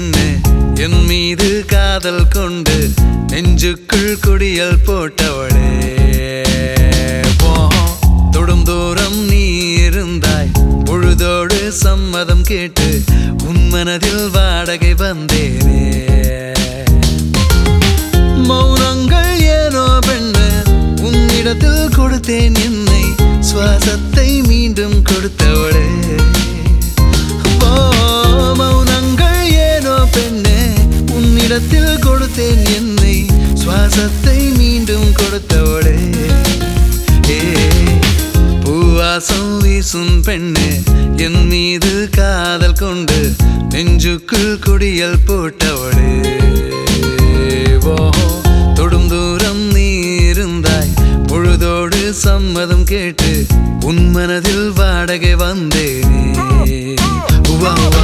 பெண்ணு என் மீது காதல் கொண்டு நெஞ்சுக்குள் குடியல் போட்டவளே போ தொடும் தூரம் நீ இருந்தாய் பொழுதோடு சம்மதம் கேட்டு உன் மனதில் வாடகை வந்தேனே மௌனங்கள் ஏனோ பெண்ணு உன்னிடத்தில் கொடுத்தேன் என்னை சுவாசத்தை மீண்டும் கொடுத்தவளே ஓ, மௌனங்கள் ஏனோ பெண்ணே உன்னிடத்தில் கொடுத்தேன் என்னை சுவாசத்தை மீண்டும் கொடுத்தவளே ஏ பூவாசம் வீசும் பெண்ணே என் மீது காதல் கொண்டு நெஞ்சுக்குள் குடியல் போட்டவளே ஓ தொடும் தூரம் நீ இருந்தாய் பொழுதோடு சம்மதம் கேட்டு உன் மனதில் வாடகை வந்தேனே வா வா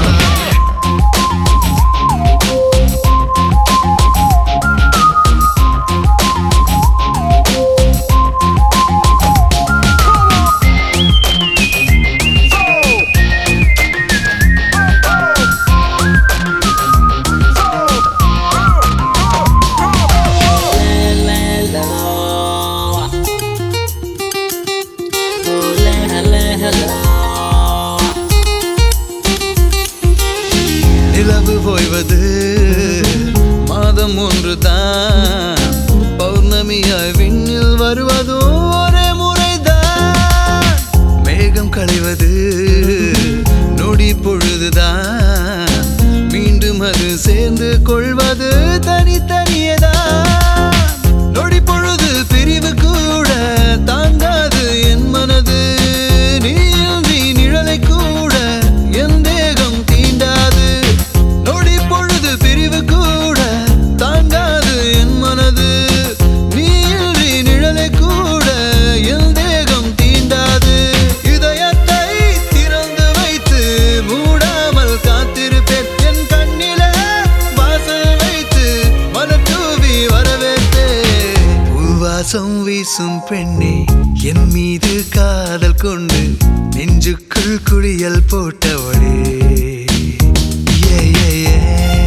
நிலவு போய்வது மாதம் ஒன்று தான் பௌர்ணமியாய் விண்ணில் வருவதோ ஒரே முறைதான் மேகம் களைவது நொடி பொழுதுதான் மீண்டும் அது சேர்ந்து கொள்வது தனித்தனியதான் நொடி பொழுது பிரிவு கூட தாங்காது என் மனது நீ நிழலை கூட என் தேகம் தீண்டாது நொடி பொழுது பிரிவு கூட தாங்காது என் மனது நீ நிழலை கூட என் தேகம் தீண்டாது இதயத்தை திறந்து வைத்து மூடாமல் காத்திருப்பேன் என் கண்ணிலே வாசல் வைத்து மலர் தூவி வரவேற்பேன் பூவாசம் வீசும் பெண்ணே என் மீது காதல் கொண்டு நெஞ்சுக்குள் குளியல் போட்டவளே ஏ ஏ ஏ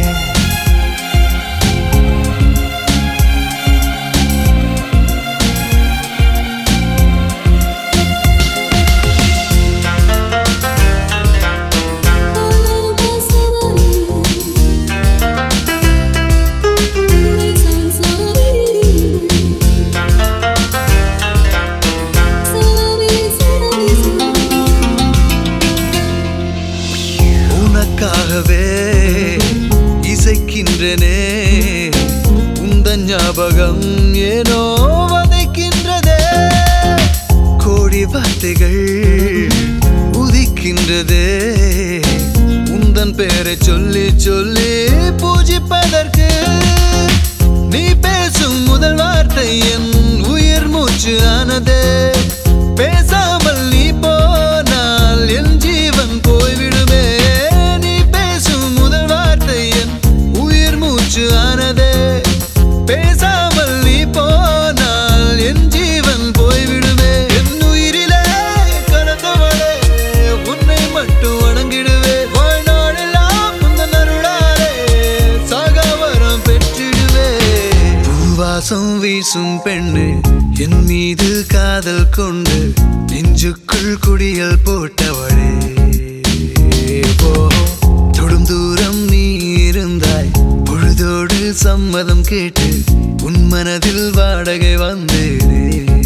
உனக்காகவே இசைக்கின்றனே உந்த ஞாபகம் ஏனோ வதைக்கின்றதே கோடி வார்த்தைகள் உதிக்கின்றதே உந்தன் பேரை சொல்லி சொல்லி பூஜிப்பதற்கு நீ பேசும் முதல் வார்த்தை என் உயிர் மூச்சு ஆனதே பேசாமல் நீ போனால் என் ஜீவன் போய்விடுமே நீ பேசும் முதல் வார்த்தை என் உயிர் மூச்சு ஆனதே பேசாமல் நீ போனால் என் ஜீவன் போய்விடுமே என் உயிரிலே கலந்தவளே உன்னை மட்டும் வணங்கிடுவே வாழ்நாளெல்லாம் உந்தன் அருளாலே சாகாவரம் பெற்றிடுவே பூவாசம் வீசும் பெண்ணு என் மீது காதல் கொண்டு நெஞ்சுக்குள் குடியல் போட்டவளே போ தொடும் தூரம் நீ இருந்தாய் பொழுதோடு சம்மதம் கேட்டு உன் மனதில் வாடகை வந்தேனே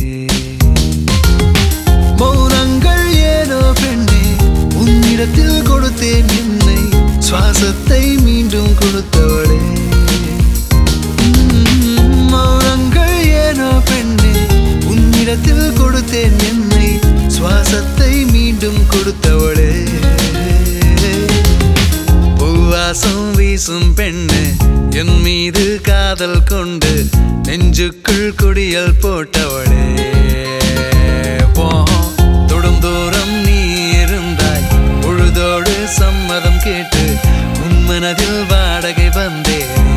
மௌனங்கள் ஏனோ பெண்ணே உன்னிடத்தில் கொடுத்தேன் என்னை சுவாசத்தை மீண்டும் கொடுத்தவளே உம், மௌனங்கள் ஏனோ பெண்ணே உன்னிடத்தில் கொடுத்தேன் என்னை சுவாசத்தை மீண்டும் கொடுத்தவளே பூவாசம் வீசும் பெண்ணு என் மீது காதல் கொண்டு நெஞ்சுக்குள் குடியல் போட்டவளே போ தொடும் தூரம் நீ இருந்தாய் பொழுதோடு சம்மதம் கேட்டு உன் மனதில் வாடகை வந்தேனே